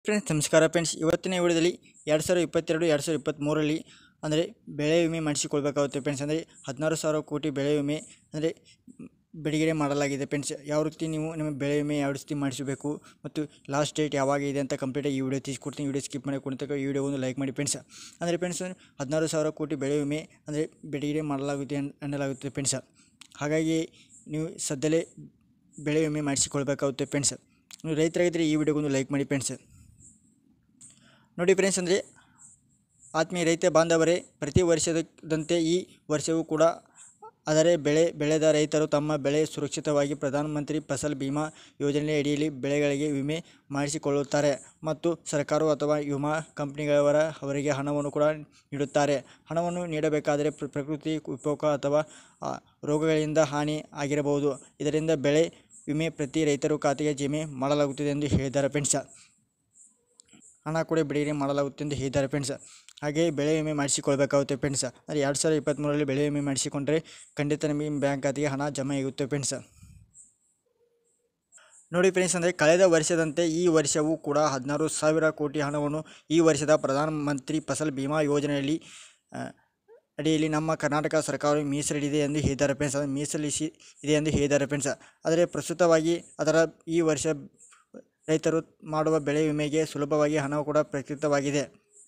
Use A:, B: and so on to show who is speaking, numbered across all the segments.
A: friends ನಮಸ್ಕಾರ friends ಇವತ್ತಿನ ವಿಡಿಯೋದಲ್ಲಿ ಎರಡು ಸಾವಿರದ ಇಪ್ಪತ್ತೆರಡು ಎರಡು ಸಾವಿರದ ಇಪ್ಪತ್ತ್ಮೂರರಲ್ಲಿ ಅಂದರೆ ಬೆಳೆ ವಿಮೆ ಮಾಡಿಸಿಕೊಳ್ಬೇಕಾಗುತ್ತೆ ಫ್ರೆಂಡ್ಸ್ ಅಂದರೆ ಹದಿನಾರು ಸಾವಿರ ಕೋಟಿ ಬೆಳೆ ವಿಮೆ ಅಂದರೆ ಬಿಡುಗಡೆ ಮಾಡಲಾಗಿದೆ ಫ್ರೆಂಡ್ಸ್ ಯಾವ ರೀತಿ ನೀವು ನಿಮ್ಮ ಬೆಳೆ ವಿಮೆ ಯಾವ ರೀತಿ ಮಾಡಿಸಬೇಕು ಮತ್ತು ಲಾಸ್ಟ್ ಡೇಟ್ ಯಾವಾಗ ಇದೆ ಅಂತ ಕಂಪ್ಲೀಟಾಗಿ ಈ ವಿಡಿಯೋ ತಿಳಿಸ್ಕೊಡ್ತೀನಿ ವಿಡಿಯೋ ಸ್ಕಿಪ್ ಮಾಡಿ ಕೊಡ್ತಕ್ಕ ಈ ವಿಡಿಯೋ ಒಂದು ಲೈಕ್ ಮಾಡಿ ಫ್ರೆಂಡ್ಸ್ ಅಂದರೆ ಫ್ರೆಂಡ್ಸ್ ಹದಿನಾರು ಸಾವಿರ ಕೋಟಿ ಬೆಳೆ ವಿಮೆ ಅಂದರೆ ಬಿಡುಗಡೆ ಮಾಡಲಾಗುತ್ತೆ ಎನ್- ಎನ್ನಲಾಗುತ್ತದೆ ಫ್ರೆಂಡ್ಸ್ ಹಾಗಾಗಿ ನೀವು ಸದ್ಯದಲ್ಲೇ ಬೆಳೆ ವಿಮೆ ಮಾಡಿಸಿಕೊಳ್ಬೇಕಾಗುತ್ತೆ ಫ್ರೆಂಡ್ಸ್ ನೀವು ರೈತರಾಗಿದ್ದರೆ ಈ ವಿಡಿಯೋಗೊಂದು ಲೈಕ್ ಮಾಡಿ ಫ್ರೆಂಡ್ಸ್ ನೋಡಿ ಫ್ರೆಂಡ್ಸ್ ಅಂದರೆ ಆತ್ಮೀಯ ರೈತ ಬಾಂಧವರೇ ಪ್ರತಿ ವರ್ಷದಂತೆ ಈ ವರ್ಷವೂ ಕೂಡ ಆದರೆ ಬೆಳೆ ಬೆಳೆದ ರೈತರು ತಮ್ಮ ಬೆಳೆ ಸುರಕ್ಷಿತವಾಗಿ ಪ್ರಧಾನಮಂತ್ರಿ ಫಸಲ್ ಬಿಮಾ ಯೋಜನೆ ಅಡಿಯಲ್ಲಿ ಬೆಳೆಗಳಿಗೆ ವಿಮೆ ಮಾಡಿಸಿಕೊಳ್ಳುತ್ತಾರೆ ಮತ್ತು ಸರ್ಕಾರವು ಅಥವಾ ವಿಮಾ ಕಂಪನಿಗಳವರ ಅವರಿಗೆ ಹಣವನ್ನು ಕೂಡ ನೀಡುತ್ತಾರೆ ಹಣವನ್ನು ನೀಡಬೇಕಾದರೆ ಪ್ರ- ಪ್ರಕೃತಿ ವಿಕೋಪ ಅಥವಾ ಆ, ರೋಗಗಳಿಂದ ಹಾನಿ ಆಗಿರಬಹುದು ಇದರಿಂದ ಬೆಳೆ ವಿಮೆ ಪ್ರತಿ ರೈತರು ಖಾತೆಗೆ ಜಮೆ ಮಾಡಲಾಗುತ್ತದೆ ಎಂದು ಹೇಳಿದ್ದಾರೆ ಫ್ರೆಂಡ್ಸ್ ಹಣ ಕೂಡ ಬಿಡುಗಡೆ ಮಾಡಲಾಗುತ್ತೆ ಎಂದು ಹೇಳಿದ್ದಾರೆ ಫ್ರೆಂಡ್ಸ್ ಹಾಗೆ ಬೆಳೆ ವಿಮೆ ಮಾಡಿಸಿಕೊಳ್ಬೇಕಾಗುತ್ತೆ ಫ್ರೆಂಡ್ಸ್ ಅಂದರೆ ಎರಡು ಸಾವಿರದ ಇಪ್ಪತ್ತ್ಮೂರರಲ್ಲಿ ಬೆಳೆ ವಿಮೆ ಮಾಡಿಸಿಕೊಂಡ್ರೆ ಖಂಡಿತ ನಿಮಗೆ ಬ್ಯಾಂಕ್ ಖಾತೆಗೆ ಹಣ ಜಮಾ ಆಗುತ್ತೆ ಫ್ರೆಂಡ್ಸ್ ನೋಡಿ ಫ್ರೆಂಡ್ಸ್ ಅಂದರೆ ಕಳೆದ ವರ್ಷದಂತೆ ಈ ವರ್ಷವೂ ಕೂಡ ಹದಿನಾರು ಸಾವಿರ ಕೋಟಿ ಹಣವನ್ನು ಈ ವರ್ಷದ ಪ್ರಧಾನಮಂತ್ರಿ ಫಸಲ್ ಬಿಮಾ ಯೋಜನೆಯಲ್ಲಿ ಆ, ಅಡಿಯಲ್ಲಿ ನಮ್ಮ ಕರ್ನಾಟಕ ಸರ್ಕಾರವು ಮೀಸಲಿಡಿದೆ ಎಂದು ಹೇಳಿದ್ದಾರೆ ಫ್ರೆಂಡ್ಸ್ ಅದು ಮೀಸಲಿಸಿ ಇದೆ ಎಂದು ಹೇಳಿದ್ದಾರೆ ಫ್ರೆಂಡ್ಸ್ ಆದರೆ ಪ್ರಸ್ತುತವಾಗಿ ಅದರ ಈ ವರ್ಷ ರೈತರು ಮಾಡುವ ಬೆಳೆ ವಿಮೆಗೆ ಸುಲಭವಾಗಿ ಹಣವು ಕೂಡ ಪ್ರಕೃತವಾಗಿದೆ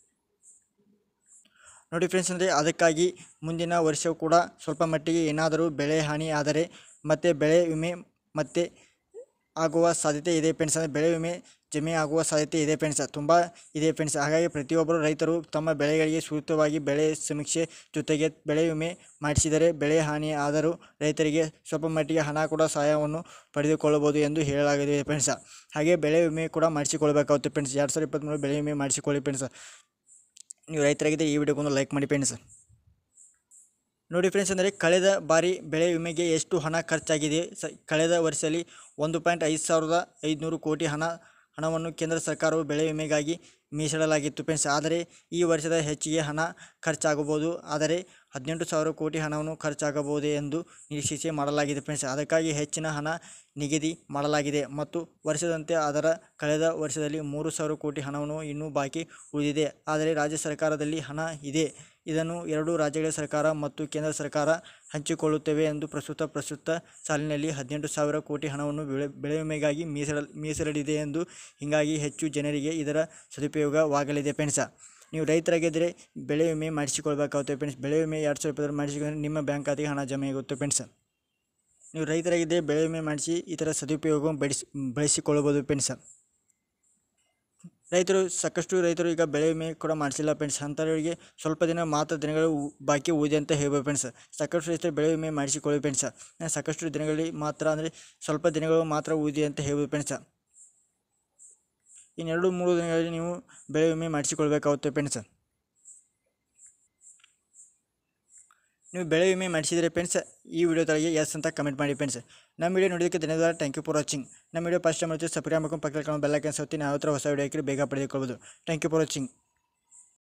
A: ನೋಡಿ ಫ್ರೆಂಡ್ಸ್ ಅಂದರೆ ಅದಕ್ಕಾಗಿ ಮುಂದಿನ ವರ್ಷವೂ ಕೂಡ ಸ್ವಲ್ಪ ಮಟ್ಟಿಗೆ ಏನಾದರೂ ಬೆಳೆ ಹಾನಿ ಆದರೆ ಮತ್ತೆ ಬೆಳೆ ವಿಮೆ ಮತ್ತೆ ಆಗುವ ಸಾಧ್ಯತೆ ಇದೆ ಫ್ರೆಂಡ್ಸ್ ಅಂದರೆ ಬೆಳೆ ವಿಮೆ ಜಮೆ ಆಗುವ ಸಾಧ್ಯತೆ ಇದೆ ಫ್ರೆಂಡ್ಸ್ ತುಂಬ ಇದೆ ಫ್ರೆಂಡ್ಸ್ ಹಾಗಾಗಿ ಪ್ರತಿಯೊಬ್ಬರು ರೈತರು ತಮ್ಮ ಬೆಳೆಗಳಿಗೆ ಸೂಕ್ತವಾಗಿ ಬೆಳೆ ಸಮೀಕ್ಷೆ ಜೊತೆಗೆ ಬೆಳೆ ವಿಮೆ ಮಾಡಿಸಿದರೆ ಬೆಳೆ ಹಾನಿ ಆದರೂ ರೈತರಿಗೆ ಸ್ವಲ್ಪ ಮಟ್ಟಿಗೆ ಹಣ ಕೂಡ ಸಹಾಯವನ್ನು ಪಡೆದುಕೊಳ್ಳಬಹುದು ಎಂದು ಹೇಳಲಾಗಿದೆ ಫ್ರೆಂಡ್ಸ್ ಹಾಗೆ ಬೆಳೆ ವಿಮೆ ಕೂಡ ಮಾಡಿಸಿಕೊಳ್ಬೇಕಾಗುತ್ತೆ ಫ್ರೆಂಡ್ಸ್ ಎರಡು ಸಾವಿರದ ಇಪ್ಪತ್ತ್ಮೂರು ಬೆಳೆ ವಿಮೆ ಮಾಡಿಸಿಕೊಳ್ಳಿ ಫ್ರೆಂಡ್ಸ್ ನೀವು ರೈತರಾಗಿದ್ದರೆ ಈ ವಿಡಿಯೋಗೊಂದು ಲೈಕ್ ಮಾಡಿ ಫ್ರೆಂಡ್ಸ್ ನೋಡಿ ಫ್ರೆಂಡ್ಸ್ ಅಂದರೆ ಕಳೆದ ಬಾರಿ ಬೆಳೆ ವಿಮೆಗೆ ಎಷ್ಟು ಹಣ ಖರ್ಚಾಗಿದೆ ಸ ಕಳೆದ ವರ್ಷದಲ್ಲಿ ಒಂದು ಪಾಯಿಂಟ್ ಐದು ಸಾವಿರದ ಐದುನೂರು ಕೋಟಿ ಹಣ ಹಣವನ್ನು ಕೇಂದ್ರ ಸರ್ಕಾರವು ಬೆಳೆ ವಿಮೆಗಾಗಿ ಮೀಸಲಿಡಲಾಗಿತ್ತು ಫ್ರೆಂಡ್ಸ್ ಆದರೆ ಈ ವರ್ಷದ ಹೆಚ್ಚಿಗೆ ಹಣ ಖರ್ಚಾಗಬಹುದು ಆದರೆ ಹದಿನೆಂಟು ಸಾವಿರ ಕೋಟಿ ಹಣವನ್ನು ಖರ್ಚಾಗಬಹುದು ಎಂದು ನಿರೀಕ್ಷೆ ಮಾಡಲಾಗಿದೆ ಫ್ರೆಂಡ್ಸ್ ಅದಕ್ಕಾಗಿ ಹೆಚ್ಚಿನ ಹಣ ನಿಗದಿ ಮಾಡಲಾಗಿದೆ ಮತ್ತು ವರ್ಷದಂತೆ ಅದರ ಕಳೆದ ವರ್ಷದಲ್ಲಿ ಮೂರು ಸಾವಿರ ಕೋಟಿ ಹಣವನ್ನು ಇನ್ನೂ ಬಾಕಿ ಉಳಿದಿದೆ ಆದರೆ ರಾಜ್ಯ ಸರ್ಕಾರದಲ್ಲಿ ಹಣ ಇದೆ ಇದನ್ನು ಎರಡೂ ರಾಜ್ಯಗಳ ಸರ್ಕಾರ ಮತ್ತು ಕೇಂದ್ರ ಸರ್ಕಾರ ಹಂಚಿಕೊಳ್ಳುತ್ತವೆ ಎಂದು ಪ್ರಸ್ತುತ ಪ್ರಸ್ತುತ ಸಾಲಿನಲ್ಲಿ ಹದಿನೆಂಟು ಸಾವಿರ ಕೋಟಿ ಹಣವನ್ನು ಬೆಳೆ ಬೆಳೆ ವಿಮೆಗಾಗಿ ಮೀಸಲ ಮೀಸಲಿಡಿದೆ ಎಂದು ಹೀಗಾಗಿ ಹೆಚ್ಚು ಜನರಿಗೆ ಇದರ ಸದುಪಯೋಗವಾಗಲಿದೆ ಫ್ರೆಂಡ್ಸ ನೀವು ರೈತರಾಗಿದ್ದರೆ ಬೆಳೆ ವಿಮೆ ಮಾಡಿಸಿಕೊಳ್ಬೇಕಾಗುತ್ತೆ ಫ್ರೆಂಡ್ಸ್ ಬೆಳೆ ವಿಮೆ ಎರಡು ಸಾವಿರ ಇಪ್ಪತ್ತರ ಮಾಡಿಸಿಕೊಂಡ್ರೆ ನಿಮ್ಮ ಬ್ಯಾಂಕ್ ಖಾತೆಗೆ ಹಣ ಜಮೆ ಆಗುತ್ತೆ ಫ್ರೆಂಡ್ಸ್ ನೀವು ರೈತರಾಗಿದ್ದರೆ ಬೆಳೆ ವಿಮೆ ಮಾಡಿಸಿ ಈ ಥರ ಸದುಪಯೋಗ ಬಳಸಿ ಬಳಸಿಕೊಳ್ಳಬಹುದು ಫ್ರೆಂಡ್ಸ್ ರೈತರು ಸಾಕಷ್ಟು ರೈತರು ಈಗ ಬೆಳೆ ವಿಮೆ ಕೂಡ ಮಾಡಿಸಿಲ್ಲ ಫ್ರೆಂಡ್ಸ್ ಅಂಥವರಿಗೆ ಸ್ವಲ್ಪ ದಿನ ಮಾತ್ರ ದಿನಗಳು ಉ- ಬಾಕಿ ಉಳಿದೆ ಅಂತ ಹೇಳ್ಬೋದು ಫ್ರೆಂಡ್ಸ್ ಸಾಕಷ್ಟು ರೈತರು ಬೆಳೆ ವಿಮೆ ಮಾಡಿಸಿಕೊಳ್ಳಿ ಫ್ರೆಂಡ್ಸ್ ಸಾಕಷ್ಟು ದಿನಗಳಲ್ಲಿ ಮಾತ್ರ ಅಂದರೆ ಸ್ವಲ್ಪ ದಿನಗಳು ಮಾತ್ರ ಉಳಿದಿದೆ ಅಂತ ಹೇಳ್ಬೋದು ಫ್ರೆಂಡ್ಸ್ ಇನ್ನೆರಡು ಮೂರು ದಿನಗಳಲ್ಲಿ ನೀವು ಬೆಳೆ ವಿಮೆ ಮಾಡಿಸಿಕೊಳ್ಬೇಕಾಗುತ್ತೆ ಫ್ರೆಂಡ್ಸ್ ನೀವು ಬೆಳೆ ವಿಮೆ ಮಾಡಿಸಿದರೆ ಫ್ರೆಂಡ್ಸ್ ಈ ವಿಡಿಯೋ ತಳಗೆ ಎಸ್ ಅಂತ ಕಮೆಂಟ್ ಮಾಡಿ ಫ್ರೆಂಡ್ಸ್ ನಮ್ಮ ವಿಡಿಯೋ ನೋಡೋದಕ್ಕೆ ಧನ್ಯವಾದ ಥ್ಯಾಂಕ್ ಯು ಫಾರ್ ವಾಚಿಂಗ್ ನಮ್ಮ ವಿಡಿಯೋ ಫಸ್ಟ್ ಟೈಮ್ ಮಾಡ್ತೀವಿ ಸಬ್ಸ್ಕ್ರೈಬ್ ಮಾಡ್ಕೊಂಡು ಪಕ್ಕದಲ್ಲಿ ಬೆಲ್ಲೈಕನ್ ಸೌತಿ ನಾವು ಹತ್ರ ಹೊಸ ವಿಡಿಯೋ ಹಾಕಿದ್ರೆ ಬೇಗ ಪಡೆದುಕೊಳ್ಬೋದು ಥ್ಯಾಂಕ್ ಯು ಫಾರ್ ವಾಚಿಂಗ್